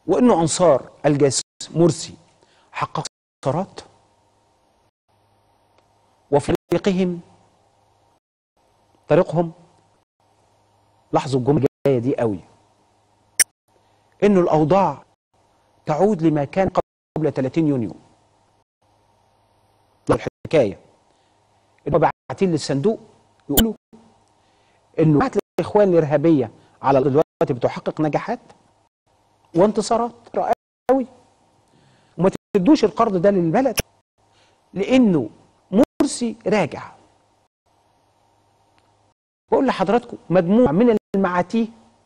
وانه انصار الجاسوس مرسي حقق انتصارات وفي طريقهم طريقهم لاحظوا الجمله الجايه دي قوي انه الاوضاع تعود لما كان قبل 30 يونيو الحكايه انه باعتين للصندوق يقولوا انه بعت الاخوان الارهابيه على دلوقتي بتحقق نجاحات وانتصارات قوي وما تدوش القرض ده للبلد لانه مرسي راجع بقول لحضراتكم مجموعه من المعاتيه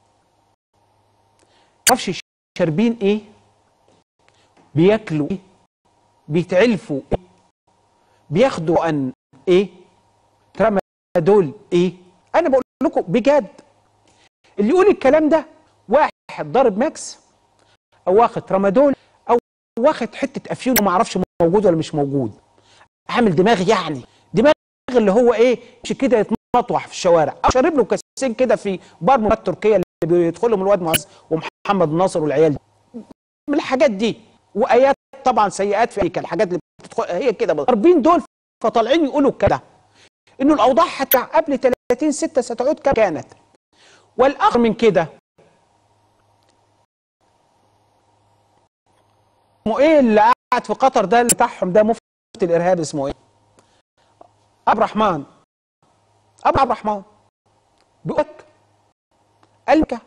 معرفش شاربين ايه بياكلوا ايه بيتعلفوا ايه بياخدوا ان ايه ترى دول ايه انا بقول لكم بجد اللي يقول الكلام ده واحد ضارب ماكس او واخد ترامادول او واخد حته افيون وما اعرفش موجود ولا مش موجود عامل دماغ يعني دماغ اللي هو ايه مش كده يتمطوح في الشوارع او شارب له كاسين كده في بار من تركيا اللي بيدخلهم الواد معز ومحمد ناصر والعيال دي من الحاجات دي وايات طبعا سيئات في امريكا الحاجات اللي بتدخل هي كده ضاربين دول فطالعين يقولوا كده انه الاوضاع حتى قبل 30 6 ستعود كما كانت والاخر من كده اسمه ايه اللي قاعد في قطر ده اللي بتاعهم ده مفتي الارهاب اسمه ايه عبد الرحمن ابو عبد الرحمن بيقول لك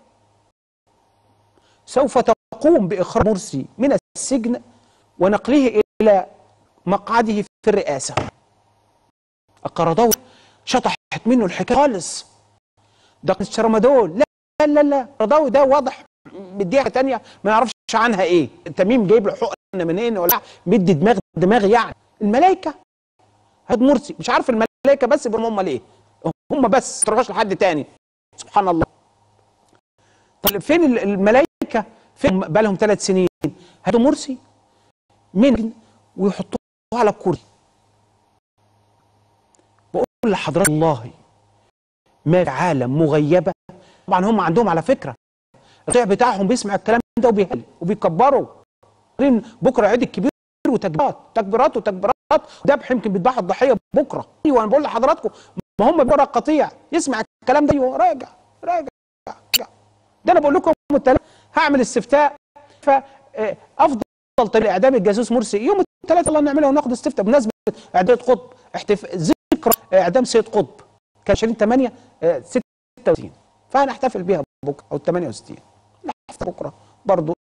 سوف تقوم باخراج مرسي من السجن ونقله الى مقعده في الرئاسه القرضاوي شطحت منه الحكايه خالص ده الشرمدول لا لا لا القرضاوي ده واضح مديها تانية ما يعرفش عنها ايه تميم جايب له حقن منين ولا مدي دماغ دماغ يعني الملائكه هاد مرسي مش عارف الملائكه بس يبقى هم ليه هم بس ما تروحوش لحد تاني سبحان الله طيب فين الملائكه فين بقى لهم ثلاث سنين هاتوا مرسي من ويحطوه على الكرسي بقول لحضرتك والله ما في عالم مغيبه طبعا هم عندهم على فكره القطيع بتاعهم بيسمع الكلام ده وبيهل وبيكبروا بكره عيد الكبير وتكبيرات تكبيرات وتكبيرات ذبح يمكن بيذبحوا الضحيه بكره ايوه انا بقول لحضراتكم ما هم بيقرا القطيع يسمع الكلام ده ايوه راجع راجع راجع ده انا بقول لكم الثلاث هعمل استفتاء فافضل طريقه اعدام الجاسوس مرسي يوم الثلاث الله نعملها وناخد استفتاء بمناسبه اعدام قطب احتف... ذكرى اعدام سيد قطب كان 20 8 66 فهنحتفل بيها بكره او 68 نحتفل بكره برضه